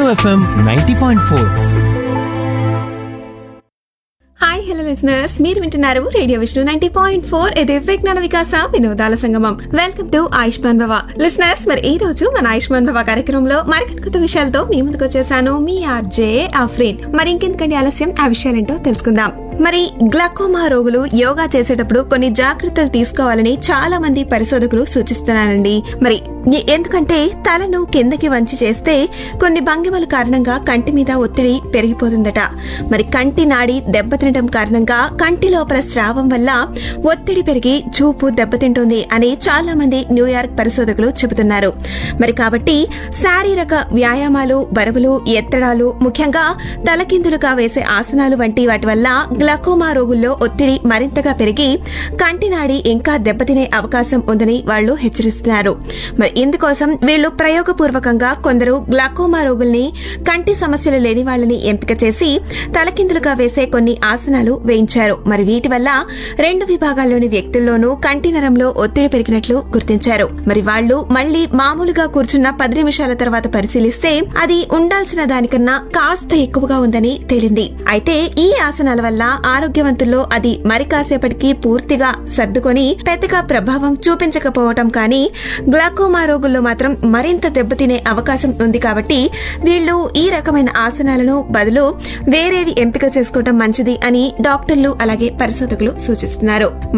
FM ninety point four hi hello listeners మీరు వింటున్నారు radio Vishnu ninety point four ఇది విజ్ఞాన వికాస వినోదాల సంగమం వెల్కమ్ టు ఆయుష్మాన్ భవ లిసనర్స్ మరి ఈ రోజు మన ఆయుష్మాన్ భవ కార్యక్రమంలో మరికొన్ని కొత్త విషయాలతో మీ ముందుకు వచ్చేసాను మీ ఆర్జే ఆఫ్రీన్ మరి ఇంకెందుకండి ఆలస్యం ఆ విషయాలేంటో తెలుసుకుందాం మరి గ్లకోమా రోగులు యోగా చేసేటప్పుడు కొన్ని జాగ్రత్తలు తీసుకోవాలని చాలా మంది పరిశోధకులు సూచిస్తున్నారండి మరి ఎ- ఎందుకంటే తలను కిందకి వంచి చేస్తే కొన్ని భంగిమల కారణంగా కంటి మీద ఒత్తిడి పెరిగిపోతుందట మరి కంటి నాడి దెబ్బతినడం కారణంగా కంటి లోపల స్రావం వల్ల ఒత్తిడి పెరిగి చూపు దెబ్బతింటుంది అని చాలా మంది న్యూయార్క్ పరిశోధకులు చెబుతున్నారు మరి కాబట్టి శారీరక వ్యాయామాలు బరువులు ఎత్తడాలు ముఖ్యంగా తలకిందులుగా వేసే ఆసనాలు వంటి వాటి వల్ల గ్లకోమా రోగుల్లో ఒత్తిడి మరింతగా పెరిగి కంటి నాడి ఇంకా దెబ్బతినే అవకాశం ఉందని వాళ్ళు హెచ్చరిస్తున్నారు మరి ఇందుకోసం వీళ్ళు ప్రయోగపూర్వకంగా కొందరు గ్లకోమా రోగుల్ని కంటి సమస్యలు లేని వాళ్ళని ఎంపిక చేసి తలకిందులుగా వేసే కొన్ని ఆసనాలు వేయించారు మరి వీటి వల్ల రెండు విభాగాల్లోని వ్యక్తుల్లోనూ కంటి నరంలో ఒత్తిడి పెరిగినట్లు గుర్తించారు మరి వాళ్ళు మళ్ళీ మామూలుగా కూర్చున్న పది నిమిషాల తర్వాత పరిశీలిస్తే అది ఉండాల్సిన దానికన్నా కాస్త ఎక్కువగా ఉందని తేలింది అయితే ఈ ఆసనాల వల్ల ఆరోగ్యవంతుల్లో అది మరి కాసేపటికి పూర్తిగా సర్దుకొని పెద్దగా ప్రభావం చూపించకపోవటం కానీ గ్లాకోమా రోగుల్లో మాత్రం మరింత దెబ్బతినే అవకాశం ఉంది కాబట్టి వీళ్ళు ఈ రకమైన ఆసనాలను బదులు వేరేవి ఎంపిక చేసుకోవటం మంచిది అని డాక్టర్లు అలాగే పరిశోధకులు సూచిస్తున్నారు